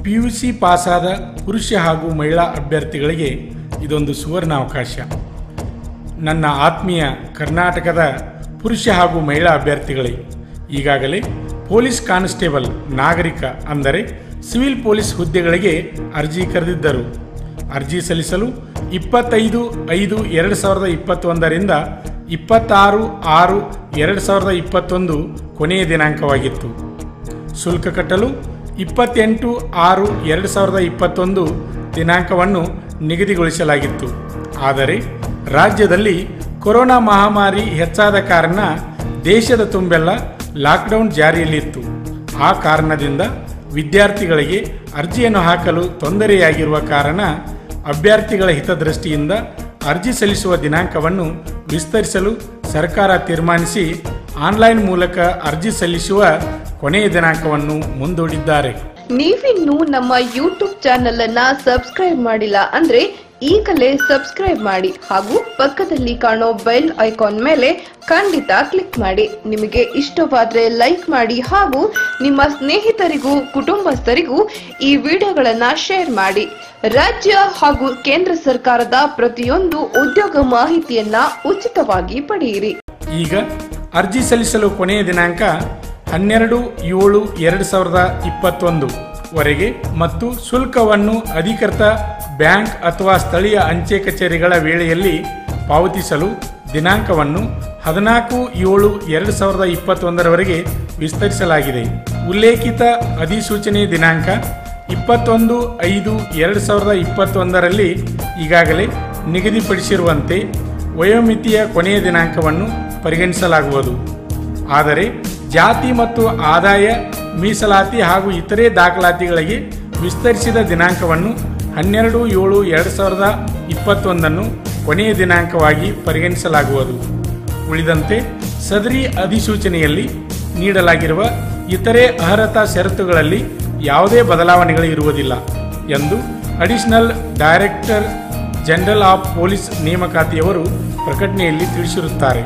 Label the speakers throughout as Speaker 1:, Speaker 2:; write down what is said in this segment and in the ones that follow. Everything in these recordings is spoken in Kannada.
Speaker 1: ಪಿ ಯು ಸಿ ಪಾಸಾದ ಪುರುಷ ಹಾಗೂ ಮಹಿಳಾ ಅಭ್ಯರ್ಥಿಗಳಿಗೆ ಇದೊಂದು ಸುವರ್ಣಾವಕಾಶ ನನ್ನ ಆತ್ಮೀಯ ಕರ್ನಾಟಕದ ಪುರುಷ ಹಾಗೂ ಮಹಿಳಾ ಅಭ್ಯರ್ಥಿಗಳೇ ಈಗಾಗಲೇ ಪೊಲೀಸ್ ಕಾನ್ಸ್ಟೇಬಲ್ ನಾಗರಿಕ ಅಂದರೆ ಸಿವಿಲ್ ಪೊಲೀಸ್ ಹುದ್ದೆಗಳಿಗೆ ಅರ್ಜಿ ಕರೆದಿದ್ದರು ಅರ್ಜಿ ಸಲ್ಲಿಸಲು ಇಪ್ಪತ್ತೈದು ಐದು ಎರಡು ಸಾವಿರದ ಇಪ್ಪತ್ತೊಂದರಿಂದ ಇಪ್ಪತ್ತಾರು ಆರು ಎರಡು ಸಾವಿರದ ಇಪ್ಪತ್ತೊಂದು ಕೊನೆಯ ದಿನಾಂಕವಾಗಿತ್ತು ಶುಲ್ಕ ಕಟ್ಟಲು ಇಪ್ಪತ್ತೆಂಟು ಆರು ಎರಡು ಸಾವಿರದ ಇಪ್ಪತ್ತೊಂದು ದಿನಾಂಕವನ್ನು ನಿಗದಿಗೊಳಿಸಲಾಗಿತ್ತು ಆದರೆ ರಾಜ್ಯದಲ್ಲಿ ಕೊರೋನಾ ಮಹಾಮಾರಿ ಹೆಚ್ಚಾದ ಕಾರಣ ದೇಶದ ತುಂಬೆಲ್ಲ ಲಾಕ್ಡೌನ್ ಜಾರಿಯಲ್ಲಿತ್ತು ಆ ಕಾರಣದಿಂದ ವಿದ್ಯಾರ್ಥಿಗಳಿಗೆ ಅರ್ಜಿಯನ್ನು ಹಾಕಲು ತೊಂದರೆಯಾಗಿರುವ ಕಾರಣ ಅಭ್ಯರ್ಥಿಗಳ ಹಿತದೃಷ್ಟಿಯಿಂದ ಅರ್ಜಿ ಸಲ್ಲಿಸುವ ದಿನಾಂಕವನ್ನು ವಿಸ್ತರಿಸಲು ಸರ್ಕಾರ ತೀರ್ಮಾನಿಸಿ ಆನ್ಲೈನ್ ಮೂಲಕ ಅರ್ಜಿ ಸಲ್ಲಿಸುವ ಕೊನೆಯ ದಿನಾಂಕವನ್ನು ಮುಂದೂಡಿದ್ದಾರೆ
Speaker 2: ನೀವಿನ್ನು ನಮ್ಮ ಯೂಟ್ಯೂಬ್ ಚಾನೆಲ್ ಅನ್ನ ಸಬ್ಸ್ಕ್ರೈಬ್ ಮಾಡಿಲ್ಲ ಅಂದ್ರೆ ಈಗಲೇ ಸಬ್ಸ್ಕ್ರೈಬ್ ಮಾಡಿ ಹಾಗೂ ಪಕ್ಕದಲ್ಲಿ ಕಾಣೋ ಬೆಲ್ ಐಕಾನ್ ಮೇಲೆ ಖಂಡಿತ ಕ್ಲಿಕ್ ಮಾಡಿ ನಿಮಗೆ ಇಷ್ಟವಾದ್ರೆ ಲೈಕ್ ಮಾಡಿ ಹಾಗೂ ನಿಮ್ಮ ಸ್ನೇಹಿತರಿಗೂ ಕುಟುಂಬಸ್ಥರಿಗೂ ಈ ವಿಡಿಯೋಗಳನ್ನ ಶೇರ್ ಮಾಡಿ ರಾಜ್ಯ ಹಾಗೂ ಕೇಂದ್ರ ಸರ್ಕಾರದ ಪ್ರತಿಯೊಂದು ಉದ್ಯೋಗ ಮಾಹಿತಿಯನ್ನ ಉಚಿತವಾಗಿ ಪಡೆಯಿರಿ
Speaker 1: ಈಗ ಅರ್ಜಿ ಸಲ್ಲಿಸಲು ಕೊನೆಯ ದಿನಾಂಕ ಹನ್ನೆರಡು ಏಳು ಎರಡು ಸಾವಿರದ ಇಪ್ಪತ್ತೊಂದು ವರೆಗೆ ಮತ್ತು ಶುಲ್ಕವನ್ನು ಅಧಿಕೃತ ಬ್ಯಾಂಕ್ ಅಥವಾ ಸ್ಥಳೀಯ ಅಂಚೆ ಕಚೇರಿಗಳ ವೇಳೆಯಲ್ಲಿ ಪಾವತಿಸಲು ದಿನಾಂಕವನ್ನು ಹದಿನಾಲ್ಕು ಏಳು ಎರಡು ಸಾವಿರದ ಇಪ್ಪತ್ತೊಂದರವರೆಗೆ ವಿಸ್ತರಿಸಲಾಗಿದೆ ಉಲ್ಲೇಖಿತ ಅಧಿಸೂಚನೆ ದಿನಾಂಕ ಇಪ್ಪತ್ತೊಂದು ಐದು ಎರಡು ಸಾವಿರದ ಇಪ್ಪತ್ತೊಂದರಲ್ಲಿ ಈಗಾಗಲೇ ನಿಗದಿಪಡಿಸಿರುವಂತೆ ವಯೋಮಿತಿಯ ಕೊನೆಯ ದಿನಾಂಕವನ್ನು ಪರಿಗಣಿಸಲಾಗುವುದು ಆದರೆ ಜಾತಿ ಮತ್ತು ಆದಾಯ ಮೀಸಲಾತಿ ಹಾಗೂ ಇತರೆ ದಾಖಲಾತಿಗಳಿಗೆ ವಿಸ್ತರಿಸಿದ ದಿನಾಂಕವನ್ನು ಹನ್ನೆರಡು ಏಳು ಎರಡು ಸಾವಿರದ ಇಪ್ಪತ್ತೊಂದನ್ನು ಕೊನೆಯ ದಿನಾಂಕವಾಗಿ ಪರಿಗಣಿಸಲಾಗುವುದು ಉಳಿದಂತೆ ಸದರಿ ಅಧಿಸೂಚನೆಯಲ್ಲಿ ನೀಡಲಾಗಿರುವ ಇತರೆ ಅರ್ಹತಾ ಷರತ್ತುಗಳಲ್ಲಿ ಯಾವುದೇ ಬದಲಾವಣೆಗಳು ಇರುವುದಿಲ್ಲ ಎಂದು additional director general of police ನೇಮಕಾತಿಯವರು ಪ್ರಕಟಣೆಯಲ್ಲಿ ತಿಳಿಸಿರುತ್ತಾರೆ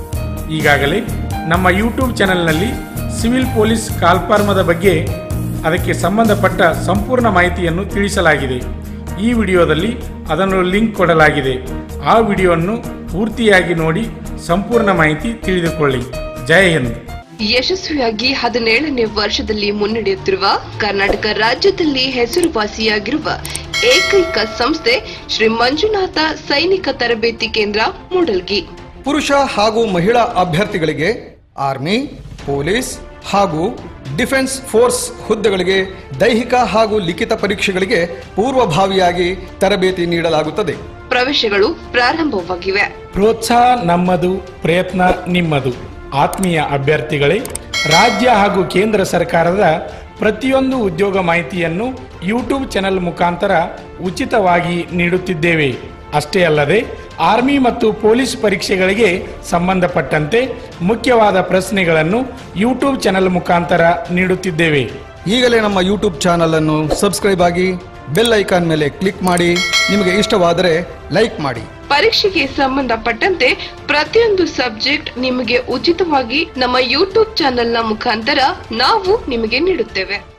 Speaker 1: ಈಗಾಗಲೇ ನಮ್ಮ ಯೂಟ್ಯೂಬ್ ಚಾನೆಲ್ನಲ್ಲಿ ಸಿವಿಲ್ ಪೊಲೀಸ್ ಕಾಲ್ಫಾರ್ಮದ ಬಗ್ಗೆ ಅದಕ್ಕೆ ಸಂಬಂಧಪಟ್ಟ ಸಂಪೂರ್ಣ ಮಾಹಿತಿಯನ್ನು ತಿಳಿಸಲಾಗಿದೆ ಈ ವಿಡಿಯೋದಲ್ಲಿ ಅದನ್ನು ಲಿಂಕ್ ಕೊಡಲಾಗಿದೆ ಆ ವಿಡಿಯೋವನ್ನು ಪೂರ್ತಿಯಾಗಿ ನೋಡಿ ಸಂಪೂರ್ಣ ಮಾಹಿತಿ ತಿಳಿದುಕೊಳ್ಳಿ ಜೈ ಹಿಂದ್
Speaker 2: ಯಶಸ್ವಿಯಾಗಿ ಹದಿನೇಳನೇ ವರ್ಷದಲ್ಲಿ ಮುನ್ನಡೆಯುತ್ತಿರುವ ಕರ್ನಾಟಕ ರಾಜ್ಯದಲ್ಲಿ ಹೆಸರುವಾಸಿಯಾಗಿರುವ ಏಕೈಕ ಸಂಸ್ಥೆ ಶ್ರೀ ಮಂಜುನಾಥ ಸೈನಿಕ ತರಬೇತಿ ಕೇಂದ್ರ ಮೂಡಲ್ಗಿ
Speaker 3: ಪುರುಷ ಹಾಗೂ ಮಹಿಳಾ ಅಭ್ಯರ್ಥಿಗಳಿಗೆ ಆರ್ಮಿ ಪೊಲೀಸ್ ಹಾಗೂ ಡಿಫೆನ್ಸ್ ಫೋರ್ಸ್ ಹುದ್ದೆಗಳಿಗೆ ದೈಹಿಕ ಹಾಗೂ ಲಿಖಿತ ಪರೀಕ್ಷೆಗಳಿಗೆ ಪೂರ್ವಭಾವಿಯಾಗಿ ತರಬೇತಿ ನೀಡಲಾಗುತ್ತದೆ
Speaker 2: ಪ್ರವೇಶಗಳು ಪ್ರಾರಂಭವಾಗಿವೆ
Speaker 1: ಪ್ರೋತ್ಸಾಹ ನಮ್ಮದು ಪ್ರಯತ್ನ ನಿಮ್ಮದು ಆತ್ಮೀಯ ಅಭ್ಯರ್ಥಿಗಳೇ ರಾಜ್ಯ ಹಾಗೂ ಕೇಂದ್ರ ಸರ್ಕಾರದ ಪ್ರತಿಯೊಂದು ಉದ್ಯೋಗ ಮಾಹಿತಿಯನ್ನು ಯೂಟ್ಯೂಬ್ ಚಾನೆಲ್ ಮುಖಾಂತರ ಉಚಿತವಾಗಿ ನೀಡುತ್ತಿದ್ದೇವೆ ಅಷ್ಟೇ ಅಲ್ಲದೆ ಆರ್ಮಿ ಮತ್ತು ಪೊಲೀಸ್ ಪರೀಕ್ಷೆಗಳಿಗೆ ಸಂಬಂಧಪಟ್ಟಂತೆ ಮುಖ್ಯವಾದ ಪ್ರಶ್ನೆಗಳನ್ನು ಯೂಟ್ಯೂಬ್ ಚಾನೆಲ್ ಮುಖಾಂತರ ನೀಡುತ್ತಿದ್ದೇವೆ
Speaker 3: ಈಗಲೇ ನಮ್ಮ ಯೂಟ್ಯೂಬ್ ಚಾನಲ್ ಅನ್ನು ಸಬ್ಸ್ಕ್ರೈಬ್ ಆಗಿ ಬೆಲ್ ಐಕಾನ್ ಮೇಲೆ ಕ್ಲಿಕ್ ಮಾಡಿ ನಿಮಗೆ ಇಷ್ಟವಾದರೆ ಲೈಕ್ ಮಾಡಿ
Speaker 2: ಪರೀಕ್ಷೆಗೆ ಸಂಬಂಧಪಟ್ಟಂತೆ ಪ್ರತಿಯೊಂದು ಸಬ್ಜೆಕ್ಟ್ ನಿಮಗೆ ಉಚಿತವಾಗಿ ನಮ್ಮ ಯೂಟ್ಯೂಬ್ ಚಾನೆಲ್ನ ಮುಖಾಂತರ ನಾವು ನಿಮಗೆ ನೀಡುತ್ತೇವೆ